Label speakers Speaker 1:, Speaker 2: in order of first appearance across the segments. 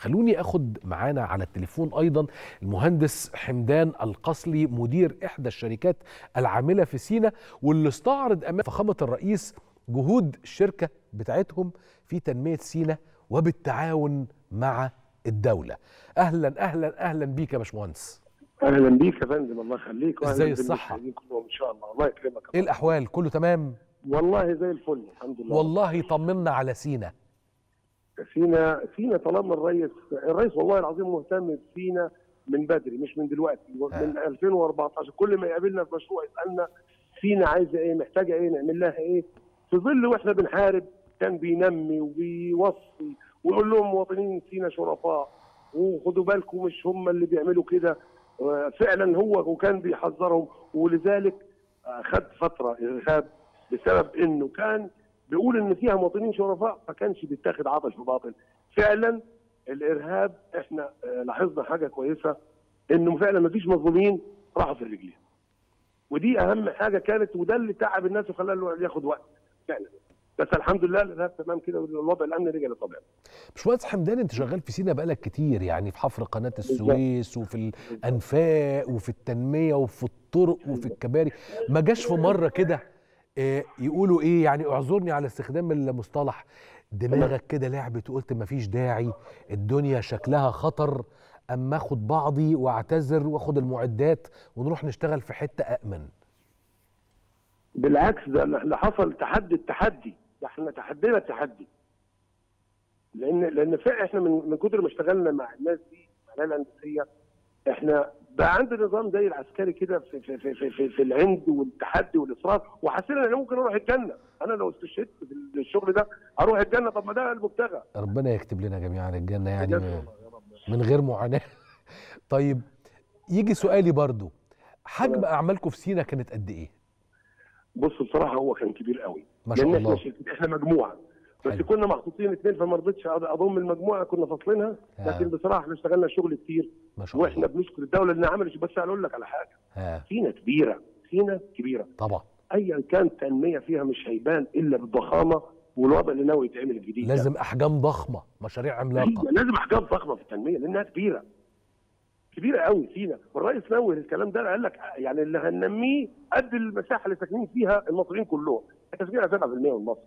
Speaker 1: خلوني اخد معانا على التليفون ايضا المهندس حمدان القصلي مدير احدى الشركات العامله في سينا واللي استعرض امام فخامه الرئيس جهود الشركه بتاعتهم في تنميه سينا وبالتعاون مع الدوله اهلا اهلا اهلا بيك يا باشمهندس
Speaker 2: اهلا بيك يا فندم الله يخليك وأهلاً
Speaker 1: إزاي الصحة؟
Speaker 2: بالمشاهدين كلهم ان شاء الله الله يكرمك
Speaker 1: ايه الاحوال كله تمام
Speaker 2: والله زي الفل الحمد لله
Speaker 1: والله طمنا على سينا
Speaker 2: سينا سينا طالما الرئيس الرئيس والله العظيم مهتم بسينا من بدري مش من دلوقتي من 2014 كل ما يقابلنا في مشروع يسالنا سينا عايزه ايه محتاجه ايه نعمل لها ايه في ظل واحنا بنحارب كان بينمي وبيوصي ويقول لهم مواطنين سينا شرفاء وخدوا بالكم مش هم اللي بيعملوا كده فعلا هو وكان بيحذرهم ولذلك خد فتره ارهاب بسبب انه كان بيقول ان فيها مواطنين شرفاء ما كانش بيتاخد عطش وباطل فعلا الارهاب احنا آه، لاحظنا حاجه كويسه انه فعلا ما فيش مظلومين راحوا في الرجلين ودي اهم حاجه كانت وده اللي تعب الناس وخلاه له ياخد وقت فعلا بس الحمد لله الارهاب تمام كده والوضع الامني رجع لطبيعته
Speaker 1: باشمهندس حمدان انت شغال في سينا بقالك كتير يعني في حفر قناه السويس وفي الانفاق وفي التنميه وفي الطرق وفي الكباري ما جاش في مره كده آه، يقولوا ايه يعني اعذرني على استخدام المصطلح دماغك كده لعبت وقلت ما فيش داعي الدنيا شكلها خطر اما اخد بعضي واعتذر واخد المعدات ونروح نشتغل في حته امن
Speaker 2: بالعكس ده اللي حصل تحدي التحدي ده احنا تحدينا التحدي لان لان فعلا احنا من من كتر ما اشتغلنا مع الناس دي مع الهيئه الهندسيه احنا بقى عندنا نظام زي العسكري كده في في في في, في, في العند والتحدي والاصرار وحسينا ان أنا ممكن اروح الجنه انا لو استشهدت في الشغل ده اروح الجنه طب ما ده المبتغى
Speaker 1: ربنا يكتب لنا جميعا الجنه يعني
Speaker 2: بجد والله يا رب.
Speaker 1: من غير معاناه طيب يجي سؤالي برضو حجم
Speaker 2: تمام.
Speaker 1: اعمالكم في سينا كانت قد ايه
Speaker 2: بص بصراحه هو كان كبير قوي
Speaker 1: ما شاء
Speaker 2: لان
Speaker 1: الله.
Speaker 2: احنا شركة- احنا مجموعه بس
Speaker 1: حلو.
Speaker 2: كنا محطوطين اثنين فما رضيتش اضم المجموعه كنا فاصلينها
Speaker 1: آه.
Speaker 2: لكن بصراحه احنا اشتغلنا شغل كتير
Speaker 1: ما شاء
Speaker 2: واحنا
Speaker 1: الله
Speaker 2: بنشكر الدوله انها عملت بس اقول لك على حاجه
Speaker 1: ها
Speaker 2: سينا كبيره سينا كبيره
Speaker 1: طبعا
Speaker 2: ايا كان تنميه فيها مش هيبان الا بالضخامه والوضع اللي ناوي يتعمل الجديد ده.
Speaker 1: لازم احجام ضخمه مشاريع عملاقه
Speaker 2: أيوة، لازم احجام ضخمه في التنميه لانها كبيره كبيره قوي سينا والرئيس نوه الكلام ده قال لك يعني اللي هننميه قد المساحه اللي ساكنين فيها المصريين كلهم احنا ساكنين على 7% من مصر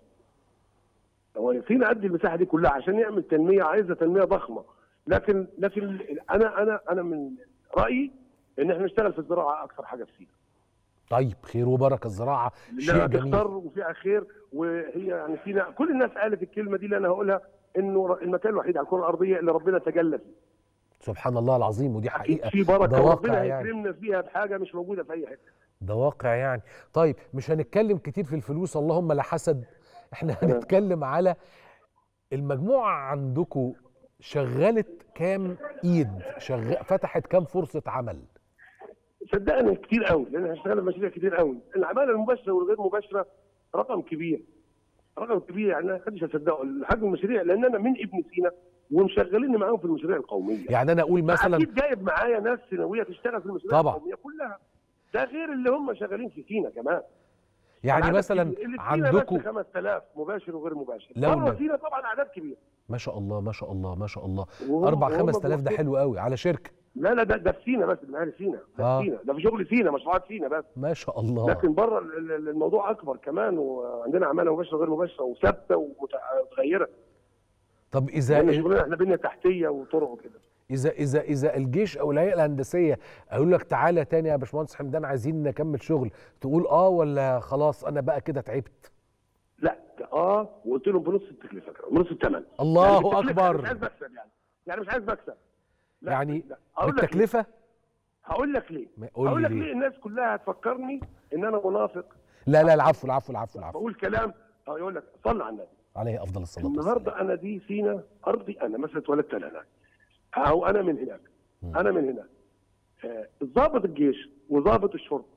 Speaker 2: هو سينا قد المساحه دي كلها عشان يعمل تنميه عايزه تنميه ضخمه لكن لكن انا انا انا من رايي ان احنا نشتغل في الزراعه اكثر حاجه في سينا
Speaker 1: طيب خير وبركه الزراعه شيء
Speaker 2: لانها
Speaker 1: جميل
Speaker 2: تختار وفيها خير وهي يعني فينا كل الناس قالت الكلمه دي اللي انا هقولها انه ر- المكان الوحيد على الكره الارضيه اللي ربنا تجلى فيه
Speaker 1: سبحان الله العظيم ودي
Speaker 2: اكيد
Speaker 1: حقيقه
Speaker 2: في بركه
Speaker 1: ده واقع
Speaker 2: وربنا
Speaker 1: يعني.
Speaker 2: هيكرمنا فيها بحاجه مش موجوده في اي حته
Speaker 1: ده واقع يعني طيب مش هنتكلم كتير في الفلوس اللهم لا حسد احنا
Speaker 2: تمام.
Speaker 1: هنتكلم على المجموعه عندكم شغلت كام ايد شغ... فتحت كام فرصه عمل
Speaker 2: صدقني كتير قوي لان هشتغل في مشاريع كتير قوي العماله المباشره والغير مباشره رقم كبير رقم كبير يعني ما حدش هيصدقه حجم المشاريع لان انا من ابن سينا ومشغليني معاهم في المشاريع القوميه
Speaker 1: يعني انا اقول مثلا
Speaker 2: اكيد جايب معايا ناس سنويه تشتغل في المشاريع
Speaker 1: طبعا.
Speaker 2: القوميه كلها ده غير اللي هم شغالين في سينا كمان
Speaker 1: يعني
Speaker 2: العدد
Speaker 1: مثلا
Speaker 2: كبير. اللي في سينا
Speaker 1: عندكم
Speaker 2: بس 5000 مباشر وغير مباشر
Speaker 1: لو
Speaker 2: بره
Speaker 1: ما-
Speaker 2: سينا طبعا اعداد كبيره
Speaker 1: ما شاء الله ما شاء الله ما شاء الله
Speaker 2: وهم-
Speaker 1: 4
Speaker 2: وهم
Speaker 1: 5000 ده
Speaker 2: بيوصلوا-
Speaker 1: حلو قوي على شركه
Speaker 2: لا لا ده ده في سينا بس من اهل سينا ده
Speaker 1: آه.
Speaker 2: في سينا ده في شغل سينا مشروعات سينا بس
Speaker 1: ما شاء الله
Speaker 2: لكن بره ال- ال- الموضوع اكبر كمان وعندنا عماله مباشره وغير مباشره وثابته ومتغيره
Speaker 1: طب
Speaker 2: لان
Speaker 1: اذا
Speaker 2: شغلنا احنا بنيه تحتيه وطرق وكده
Speaker 1: اذا اذا اذا الجيش او الهيئه الهندسيه قالوا لك تعالى تاني يا باشمهندس حمدان عايزين نكمل شغل تقول اه ولا خلاص انا بقى كده تعبت
Speaker 2: لا ده اه وقلت لهم بنص التكلفه كمان بنص الثمن
Speaker 1: الله
Speaker 2: يعني بالتكلفة
Speaker 1: اكبر
Speaker 2: مش عايز مكسب يعني يعني مش عايز مكسب لا
Speaker 1: يعني
Speaker 2: لا. هقول لك ليه.
Speaker 1: بالتكلفه
Speaker 2: هقول لك ليه
Speaker 1: ما- قول
Speaker 2: هقول
Speaker 1: لي
Speaker 2: لك ليه
Speaker 1: ليه
Speaker 2: الناس كلها هتفكرني ان انا منافق
Speaker 1: لا لا العفو العفو العفو العفو
Speaker 2: بقول كلام اه يقول لك صل على النبي
Speaker 1: عليه افضل الصلاه والسلام
Speaker 2: النهارده انا دي سينا ارضي انا مثلا اتولدت انا هناك او انا من هناك
Speaker 1: مم.
Speaker 2: انا من هناك آه، ضابط الجيش وضابط الشرطه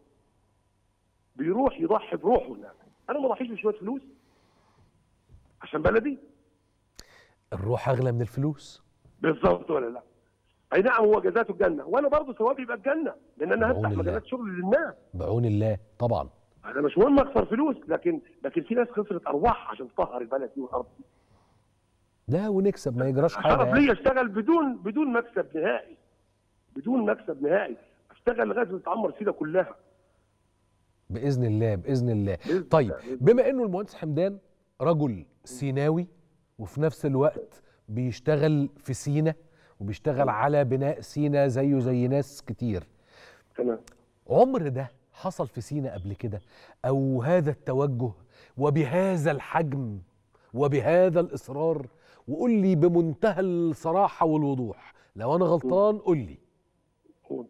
Speaker 2: بيروح يضحي بروحه هناك انا ما اضحيش بشويه فلوس عشان بلدي
Speaker 1: الروح اغلى من الفلوس
Speaker 2: بالظبط ولا لا اي نعم هو جزاته الجنه وانا برضه ثوابي يبقى الجنه لان انا
Speaker 1: بعون
Speaker 2: هفتح
Speaker 1: الله.
Speaker 2: مجالات شغل للناس
Speaker 1: بعون الله طبعا
Speaker 2: انا مش مهم اخسر فلوس لكن لكن في ناس خسرت ارواح عشان تطهر البلد دي والارض دي
Speaker 1: لا ونكسب ما يجراش حاجه
Speaker 2: شرف
Speaker 1: يعني.
Speaker 2: لي اشتغل بدون بدون مكسب نهائي بدون مكسب نهائي اشتغل لغايه ما تعمر سينا كلها
Speaker 1: باذن الله باذن الله
Speaker 2: بإذن
Speaker 1: طيب
Speaker 2: الله، بإذن
Speaker 1: بما انه المهندس حمدان رجل سيناوي وفي نفس الوقت بيشتغل في سينا وبيشتغل على بناء سينا زيه زي ناس كتير
Speaker 2: تمام
Speaker 1: عمر ده حصل في سينا قبل كده او هذا التوجه وبهذا الحجم وبهذا الاصرار وقول لي بمنتهى الصراحه والوضوح لو انا غلطان قول لي
Speaker 2: قول.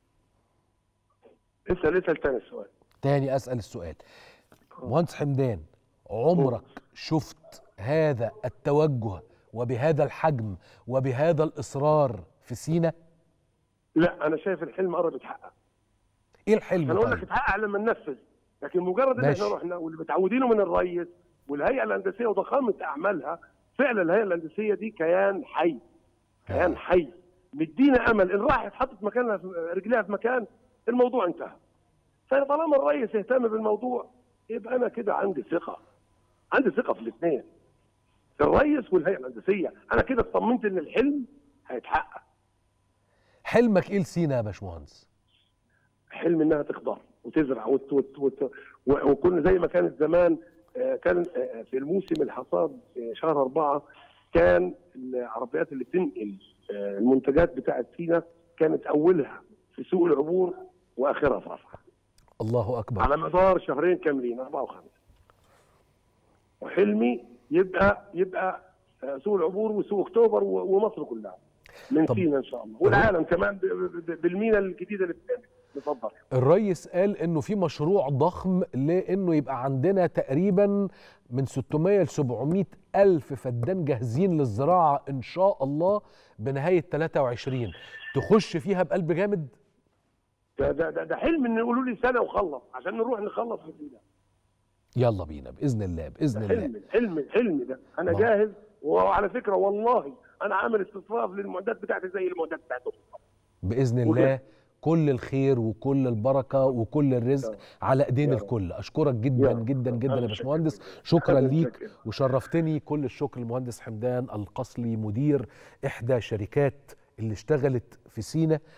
Speaker 2: اسال اسال تاني السؤال
Speaker 1: تاني اسال السؤال مهندس حمدان عمرك شفت هذا التوجه وبهذا الحجم وبهذا الاصرار في سينا
Speaker 2: لا انا شايف الحلم قرب يتحقق
Speaker 1: ايه الحلم
Speaker 2: انا اقول لك
Speaker 1: طيب
Speaker 2: اتحقق لما ننفذ لكن مجرد ان
Speaker 1: ماشي.
Speaker 2: احنا رحنا واللي متعودينه من الريس والهيئه الهندسيه وضخامه اعمالها فعلا الهيئه الهندسيه دي كيان حي كيان حي مدينا امل ان راحت حطت مكانها في رجليها في مكان الموضوع انتهى فطالما الريس يهتم بالموضوع يبقى انا كده عندي ثقه عندي ثقه في الاثنين في الريس والهيئه الهندسيه انا كده اطمنت ان الحلم هيتحقق
Speaker 1: حلمك ايه لسينا يا باشمهندس
Speaker 2: حلم انها تخضر وتزرع وت وت وت و- وكنا زي ما كانت زمان آه، كان آه، في الموسم الحصاد في شهر أربعة كان العربيات اللي بتنقل آه، المنتجات بتاعت سينا كانت أولها في سوق العبور وآخرها في رفح
Speaker 1: الله اكبر
Speaker 2: على مدار شهرين كاملين أربعة وخمسة وحلمي يبقى يبقى آه، سوق العبور وسوق أكتوبر و- ومصر كلها من
Speaker 1: طب-
Speaker 2: سينا إن شاء الله والعالم كمان ب- ب- ب- بالمينا الجديدة اللي بتتعمل اتفضل
Speaker 1: الرئيس قال انه في مشروع ضخم لانه يبقى عندنا تقريبا من 600 ل 700 الف فدان جاهزين للزراعه ان شاء الله بنهايه 23 تخش فيها بقلب جامد
Speaker 2: ده ده ده, ده حلم ان يقولوا لي سنه وخلص عشان نروح نخلص في سينا
Speaker 1: يلا بينا باذن الله باذن الله
Speaker 2: حلم حلم حلم ده انا
Speaker 1: الله.
Speaker 2: جاهز وعلى فكره والله انا عامل استصراف للمعدات بتاعتي زي المعدات بتاعتهم
Speaker 1: باذن الله
Speaker 2: وكده.
Speaker 1: كل الخير وكل البركه وكل الرزق على ايدين
Speaker 2: يا رب.
Speaker 1: الكل اشكرك
Speaker 2: يا
Speaker 1: جدا
Speaker 2: رب.
Speaker 1: جدا جدا
Speaker 2: أنا
Speaker 1: يا
Speaker 2: شاكر.
Speaker 1: باشمهندس شكرا
Speaker 2: أنا
Speaker 1: ليك
Speaker 2: شاكر.
Speaker 1: وشرفتني كل الشكر للمهندس حمدان القصلي مدير احدى شركات اللي اشتغلت في سينا